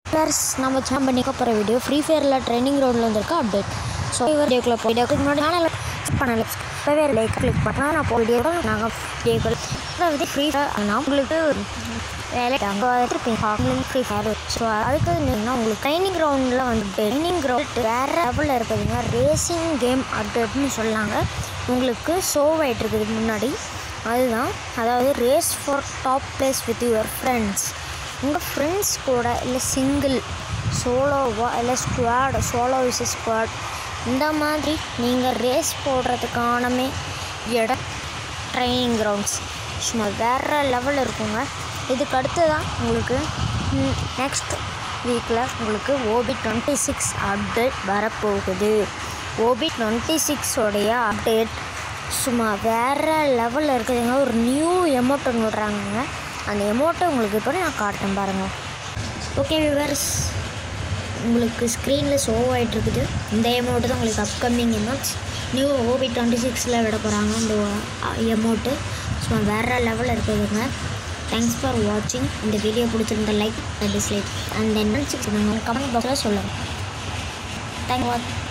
plus நம்ம channel பண்ணிக்க போகிற வீடியோ ஃப்ரீ ஃபயரில் ட்ரைனிங் ரவுண்டில் வந்திருக்க அப்டேட் ஸோ இவர் வீடியோக்குள்ள போய் வீடியோக்கு முன்னாடி சேனலில் பண்ணல இப்போவே லைக் கிளிக் பண்ணால் நான் இப்போ வீடியோ நாங்கள் வீடியோக்கள் அதாவது ஃப்ரீ ஃபயர் ஆனால் உங்களுக்கு வேலை அங்கே வந்துட்டு ஃப்ரீ ஃபயர் ஸோ அதுக்கு என்னன்னா உங்களுக்கு ட்ரைனிங் கிரவுண்டில் வந்து ட்ரைனிங் கிரவுண்ட் வேறு லெவலில் இருக்குதுங்க ரேசிங் கேம் அப்டேட்னு சொல்லாங்க உங்களுக்கு ஷோவ் ஆகிட்டு இருக்குது முன்னாடி அதுதான் அதாவது race for top place with your friends உங்கள் ஃப்ரெண்ட்ஸ் கூட இல்லை சிங்கிள் சோலோவா இல்லை ஸ்குவாட் சோலோ விஸ் ஸ்குவாட் இந்த மாதிரி நீங்கள் ரேஸ் போடுறதுக்கானமே இடம் ட்ரைனிங் கிரவுண்ட்ஸ் சும்மா வேறு லெவலில் இருக்குங்க இதுக்கு அடுத்து தான் உங்களுக்கு நெக்ஸ்ட் வீக்கில் உங்களுக்கு ஓபி டுவெண்ட்டி சிக்ஸ் அப்டேட் வரப்போகுது ஓபி டுவெண்ட்டி சிக்ஸோடைய அப்டேட் சும்மா வேறு லெவலில் இருக்குதுங்க ஒரு நியூ எமௌண்ட் ஒன்று விடுறாங்கங்க அந்த எமௌண்ட்டை உங்களுக்கு இப்போ நான் காட்டுறேன் பாருங்கள் ஓகே விவர்ஸ் உங்களுக்கு ஸ்க்ரீனில் ஷோ ஆகிட்டு இருக்குது இந்த எமௌண்ட்டு தான் உங்களுக்கு upcoming amounts new OB twenty சிக்ஸில் விட போகிறாங்க இந்த எமௌண்ட்டு சும்மா வேறு லெவலில் இருக்குதுங்க தேங்க்ஸ் ஃபார் வாட்சிங் இந்த வீடியோ பிடிச்சிருந்த லைக் டிஸ்லைக் அண்ட் என்ன சிக்ஸ் கமெண்ட் பாக்ஸில் சொல்லுங்கள் தேங்க் வாட்ச்